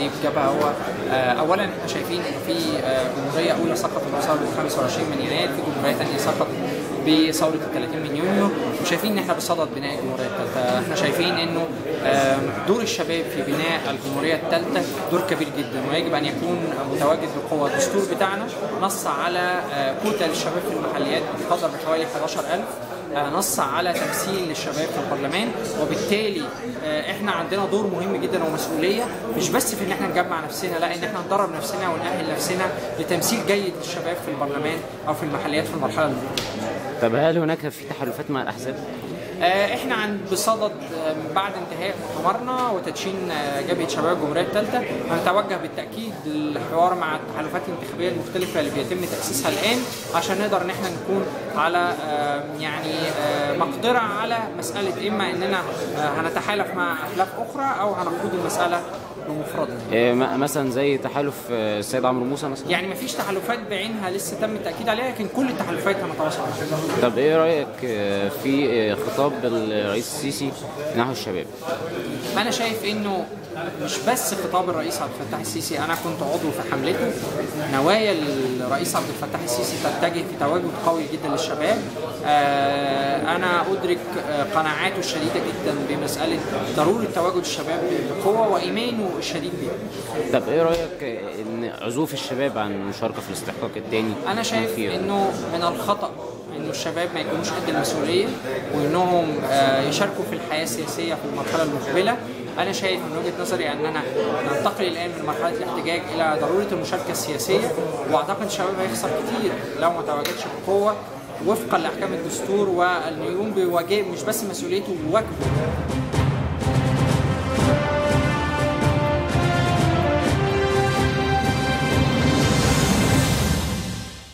دي جابها هو آه، اولا احنا شايفين ان في آه، جمهوريه اولى سقطت بثوره 25 من يناير في جمهوريه ثانيه سقطت بثوره ال 30 من يونيو وشايفين ان احنا بصدد بناء الجمهوريه الثالثه احنا شايفين انه آم، دور الشباب في بناء الجمهوريه الثالثه دور كبير جدا ويجب ان يكون متواجد بقوه الدستور بتاعنا نص على آه، كوتا للشباب في المحليات بقدر بحوالي 11000 آه، نص على تمثيل للشباب في البرلمان وبالتالي آه، احنا عندنا دور مهم جدا ومسؤوليه مش بس في ان احنا نجمع نفسنا لا ان احنا ندرب نفسنا ونأهل نفسنا لتمثيل جيد للشباب في البرلمان او في المحليات في المرحله المقبله. طب هل هناك في تحالفات مع الاحزاب؟ آه، احنا عن بصدد آه، بعد انتهاء مؤتمرنا وتدشين آه، جبهه شباب الجمهوريه الثالثه هنتوجه بالتاكيد للحوار مع التحالفات الانتخابيه المختلفه اللي بيتم تاسيسها الان عشان نقدر ان احنا نكون على آه، يعني آه، مقدره على مساله اما اننا آه، هنتحالف مع احلاف اخرى او هنخوض المساله بمفردنا. إيه، م- مثلا زي تحالف آه، السيد عمرو موسى مثلا يعني مفيش تحالفات بعينها لسه تم التاكيد عليها لكن كل التحالفات هنتواصل معاها. طب ايه رايك آه، في آه، خطاب الرئيس السيسي نحو الشباب؟ انا شايف انه مش بس خطاب الرئيس عبد الفتاح السيسي انا كنت عضو في حملته نوايا الرئيس عبد الفتاح السيسي تتجه في تواجد قوي جدا للشباب آه، انا ادرك آه، قناعاته الشديده جدا بمساله ضروره تواجد الشباب بقوه وايمانه الشديد بها طب ايه رايك آه، ان عزوف الشباب عن المشاركه في الاستحقاق الثاني انا شايف انه من الخطا انه الشباب ما يكونوش قد المسؤوليه وانهم آه، يشاركوا في الحياه السياسيه في المرحله المقبله انا شايف من وجهه نظري اننا ننتقل الان من مرحله الاحتجاج الى ضروره المشاركه السياسيه واعتقد الشباب هيخسر كتير لو ما تواجدش بقوه وفقا لاحكام الدستور وان يقوم بواجب مش بس مسؤوليته وواجبه